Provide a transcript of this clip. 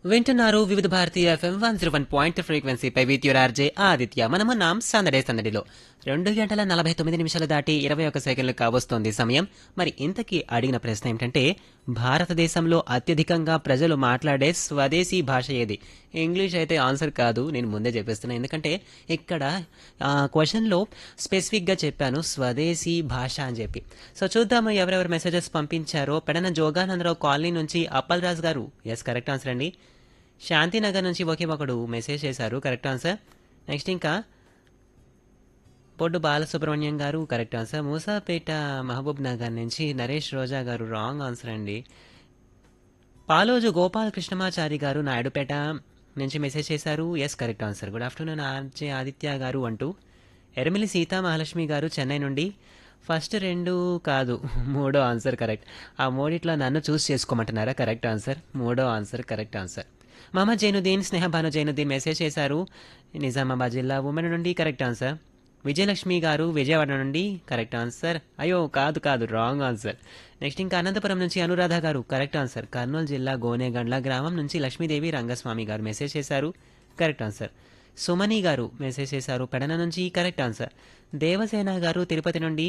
వింటున్నారు Vividh Bharati FM one zero one point ఫ్రీక్వెన్సీపై with your RJ Aditya మనమున్నాం సందడే సందడిలో రెండు గంటల నలభై తొమ్మిది నిమిషాలు దాటి ఇరవై ఒక సెకండ్లు కావస్తోంది సమయం మరి ఇంతకీ అడిగిన ప్రశ్న ఏమిటంటే భారతదేశంలో అత్యధికంగా ప్రజలు మాట్లాడే స్వదేశీ భాష ఏది ఇంగ్లీష్ అయితే ఆన్సర్ కాదు నేను ముందే చెప్పేస్తున్నా ఎందుకంటే ఇక్కడ క్వశ్చన్లో స్పెసిఫిక్గా చెప్పాను స్వదేశీ భాష అని చెప్పి సో చూద్దాము ఎవరెవరు మెసేజెస్ పంపించారో పెడన జోగానందరావు కాలనీ నుంచి అప్పల్ రాజ్ గారు ఎస్ కరెక్ట్ ఆన్సర్ అండి శాంతినగర్ నుంచి ఒకే ఒకడు మెసేజ్ చేశారు కరెక్ట్ ఆన్సర్ నెక్స్ట్ ఇంకా పొడ్డు బాలసుబ్రహ్మణ్యం గారు కరెక్ట్ ఆన్సర్ మూసాపేట మహబూబ్ నగర్ నుంచి నరేష్ రోజా గారు రాంగ్ ఆన్సర్ అండి పాలోజు గోపాల్ కృష్ణమాచారి గారు నాయుడుపేట నుంచి మెసేజ్ చేశారు yes correct answer good afternoon RJ Aditya గారు అంటూ ఎరమిలి సీతా మహాలక్ష్మి గారు చెన్నై నుండి ఫస్ట్ రెండు కాదు మూడో ఆన్సర్ కరెక్ట్ ఆ మూడిట్లో నన్ను చూస్ చేసుకోమంటున్నారా కరెక్ట్ ఆన్సర్ మూడో answer correct answer Mohammed Zainuddin Snehabanu Zainuddin message చేశారు నిజామాబాద్ జిల్లా ఉమెన్ నుండి కరెక్ట్ ఆన్సర్ విజయలక్ష్మి గారు విజయవాడ నుండి కరెక్ట్ ఆన్సర్ అయ్యో కాదు కాదు రాంగ్ ఆన్సర్ నెక్స్ట్ ఇంకా అనంతపురం నుంచి అనురాధ గారు కరెక్ట్ ఆన్సర్ కర్నూలు జిల్లా గోనేగండ్ల గ్రామం నుంచి లక్ష్మీదేవి రంగస్వామి గారు మెసేజ్ చేశారు కరెక్ట్ ఆన్సర్ సుమని గారు మెసేజ్ చేశారు పెడన నుంచి కరెక్ట్ ఆన్సర్ దేవసేన గారు తిరుపతి నుండి